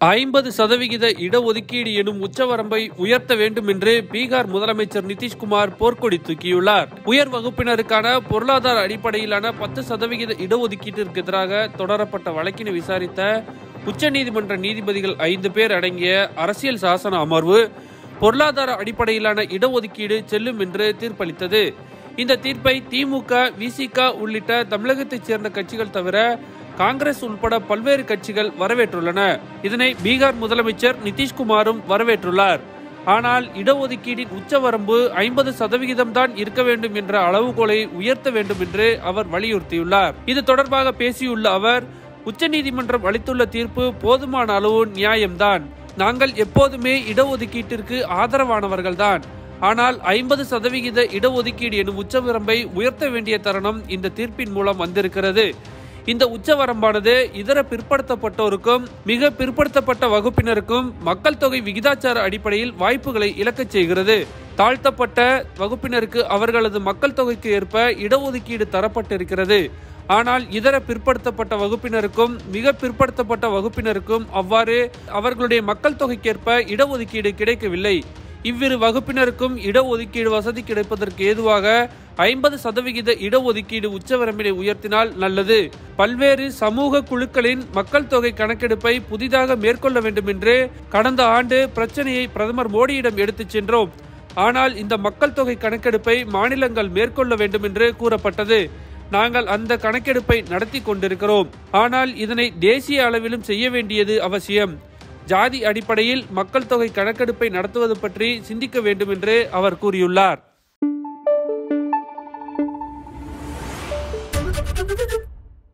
ஐம்பது சதவிகித இடஒதுக்கீடு எனும் உச்சவரம்பை உயர்த்த வேண்டும் என்று பீகார் முதலமைச்சர் நிதிஷ்குமார் போர்க்கொடி தூக்கியுள்ளார் உயர் வகுப்பினருக்கான பொருளாதார அடிப்படையிலான பத்து சதவிகித இடஒதுக்கீட்டிற்கு எதிராக தொடரப்பட்ட வழக்கினை விசாரித்த உச்சநீதிமன்ற நீதிபதிகள் ஐந்து பேர் அடங்கிய அரசியல் சாசன அமர்வு பொருளாதார அடிப்படையிலான இடஒதுக்கீடு செல்லும் என்று தீர்ப்பளித்தது இந்த தீர்ப்பை திமுக விசிக உள்ளிட்ட தமிழகத்தைச் சேர்ந்த கட்சிகள் தவிர காங்கிரஸ் உட்பட பல்வேறு கட்சிகள் வரவேற்றுள்ளன இதனை பீகார் முதலமைச்சர் நிதிஷ்குமாரும் வரவேற்றுள்ளார் ஆனால் இடஒதுக்கீடின் உச்சவரம்பு ஐம்பது சதவிகிதம் தான் இருக்க வேண்டும் என்ற அளவுகோலை உயர்த்த வேண்டும் என்று அவர் வலியுறுத்தியுள்ளார் இது தொடர்பாக பேசியுள்ள அவர் உச்சநீதிமன்றம் அளித்துள்ள தீர்ப்பு போதுமான அளவு நியாயம்தான் நாங்கள் எப்போதுமே இடஒதுக்கீட்டிற்கு ஆதரவானவர்கள்தான் ஆனால் ஐம்பது சதவிகித இடஒதுக்கீடு எனும் உச்சவரம்பை உயர்த்த வேண்டிய தருணம் இந்த தீர்ப்பின் மூலம் வந்திருக்கிறது இந்த உச்சவரம்பானது இதர பிற்படுத்தப்பட்டோருக்கும் மிக பிற்படுத்தப்பட்ட வகுப்பினருக்கும் மக்கள் தொகை விகிதாச்சார அடிப்படையில் வாய்ப்புகளை இழக்கச் செய்கிறது தாழ்த்தப்பட்ட வகுப்பினருக்கு அவர்களது மக்கள் தொகைக்கு ஏற்ப இடஒதுக்கீடு தரப்பட்டிருக்கிறது ஆனால் இதர பிற்படுத்தப்பட்ட வகுப்பினருக்கும் மிக பிற்படுத்தப்பட்ட வகுப்பினருக்கும் அவ்வாறு அவர்களுடைய மக்கள் தொகைக்கேற்ப இடஒதுக்கீடு கிடைக்கவில்லை இவ்விரு வகுப்பினருக்கும் இடஒதுக்கீடு வசதி கிடைப்பதற்கு ஏதுவாக ஐம்பது சதவிகித இடஒதுக்கீடு உச்சவரம்பினை உயர்த்தினால் நல்லது பல்வேறு சமூக குழுக்களின் மக்கள் தொகை கணக்கெடுப்பை புதிதாக மேற்கொள்ள வேண்டும் என்று கடந்த ஆண்டு பிரச்சனையை பிரதமர் மோடியிடம் எடுத்துச் சென்றோம் ஆனால் இந்த மக்கள் தொகை கணக்கெடுப்பை மாநிலங்கள் மேற்கொள்ள வேண்டும் என்று கூறப்பட்டது நாங்கள் அந்த கணக்கெடுப்பை நடத்தி கொண்டிருக்கிறோம் ஆனால் இதனை தேசிய அளவிலும் செய்ய வேண்டியது அவசியம் ஜாதி அடிப்படையில் மக்கள் தொகை கணக்கெடுப்பை நடத்துவது பற்றி சிந்திக்க வேண்டும் என்று அவர் கூறியுள்ளார்